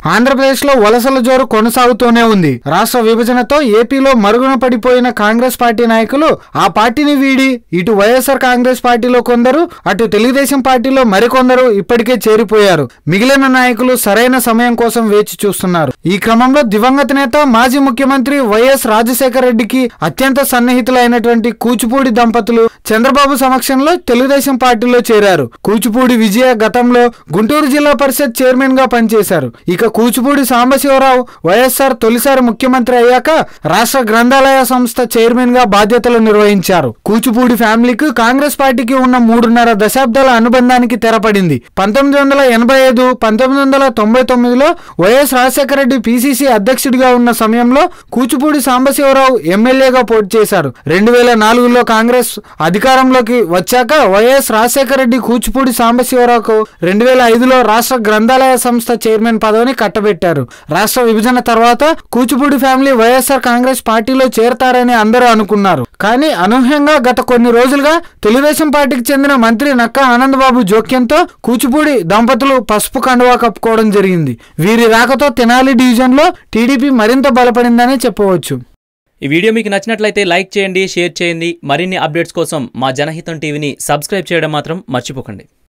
ఆంధ్రప్రదేశ్లో వలసల జోరు కొనసాగుతూనే ఉంది రాష్ట్ర విభజనతో ఏపీలో మరుగున పడిపోయిన కాంగ్రెస్ పార్టీ నాయకులు ఆ పార్టీని వీడి ఇటు వైఎస్ఆర్ కాంగ్రెస్ పార్టీలో కొందరు అటు తెలుగుదేశం పార్టీలో మరికొందరు ఇప్పటికే చేరిపోయారు మిగిలిన నాయకులు సరైన సమయం కోసం వేచి చూస్తున్నారు ఈ క్రమంలో దివంగత నేత మాజీ ముఖ్యమంత్రి వైఎస్ రాజశేఖర రెడ్డికి అత్యంత సన్నిహితులైనటువంటి కూచిపూడి దంపతులు చంద్రబాబు సమక్షంలో తెలుగుదేశం పార్టీలో చేరారు కూచిపూడి విజయ గతంలో గుంటూరు జిల్లా పరిషత్ చైర్మన్ గా పనిచేశారు ఇక కూచిపూడి సాంబశివరావు వైఎస్ఆర్ తొలిసారి ముఖ్యమంత్రి అయ్యాక రాష్ట్ర గ్రంథాలయ సంస్థ చైర్మన్ గా బాధ్యతలు నిర్వహించారు కూచిపూడి ఫ్యామిలీకి కాంగ్రెస్ పార్టీకి ఉన్న మూడున్నర దశాబ్దాల అనుబంధానికి తెరపడింది పంతొమ్మిది వందల ఎనభై ఐదు పంతొమ్మిది వందల తొంభై తొమ్మిదిలో వైఎస్ రాజశేఖర రెడ్డి పిసిసి అధ్యక్షుడిగా ఉన్న సమయంలో కూచిపూడి సాంబశివరావు ఎమ్మెల్యేగా పోటీ చేశారు రెండు వేల నాలుగులో కాంగ్రెస్ అధికారంలోకి వచ్చాక వైఎస్ రాజశేఖర రెడ్డి కూచిపూడి సాంబశివరావుకు రెండు వేల ఐదులో రాష్ట్ర గ్రంథాలయ సంస్థ చైర్మన్ పదవిని కట్టబెట్టారు రాష్ట్ర విభజన తర్వాత కూచిపూడి ఫ్యామిలీ వైఎస్ఆర్ కాంగ్రెస్ పార్టీలో చేరతారని అందరూ అనుకున్నారు కానీ అనూహ్యంగా గత కొన్ని రోజులుగా తెలుగుదేశం పార్టీకి చెందిన మంత్రి నక్కా ఆనందబాబు జోక్యంతో కూచిపూడి దంపతులు పసుపు కండువా కప్పుకోవడం జరిగింది వీరి రాకతో తెనాలి డివిజన్లో టీడీపీ మరింత బలపడిందని చెప్పవచ్చు ఈ వీడియో మీకు నచ్చినట్లయితే లైక్ చేయండి షేర్ చేయండి మరిన్ని అప్డేట్స్ కోసం మా జనహితం టీవీని సబ్స్క్రైబ్ చేయడం మాత్రం మర్చిపోకండి